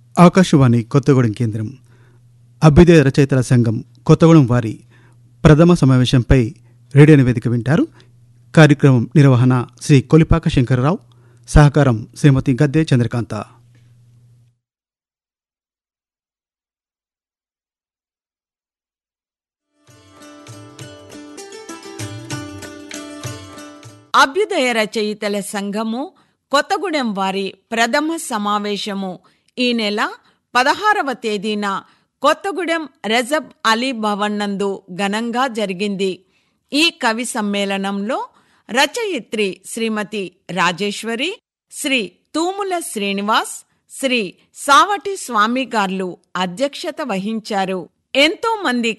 ఆకాశవాణి కొత్తగూడెం కేంద్రం అభ్యుదయ రచయితల సంఘం కొత్తగూడెం వారి ప్రథమ సమావేశంపై రేడియో నివేదిక వింటారు కార్యక్రమం నిర్వహణ శ్రీ కొలిపాక శంకరరావు సహకారం శ్రీమతి గద్దె చంద్రకాంత అభ్యుదయ రచయితల సంఘము కొత్తగూడెం వారి ప్రథమ సమావేశము ఈ నెల పదహారవ తేదీన కొత్తగూడెం రజబ్ అలీ భవన్ నందు ఘనంగా జరిగింది ఈ కవి సమ్మేళనంలో రచయిత్రి శ్రీమతి రాజేశ్వరి శ్రీ తూముల శ్రీనివాస్ శ్రీ సావటి స్వామి గార్లు అధ్యక్షత వహించారు ఎంతో మంది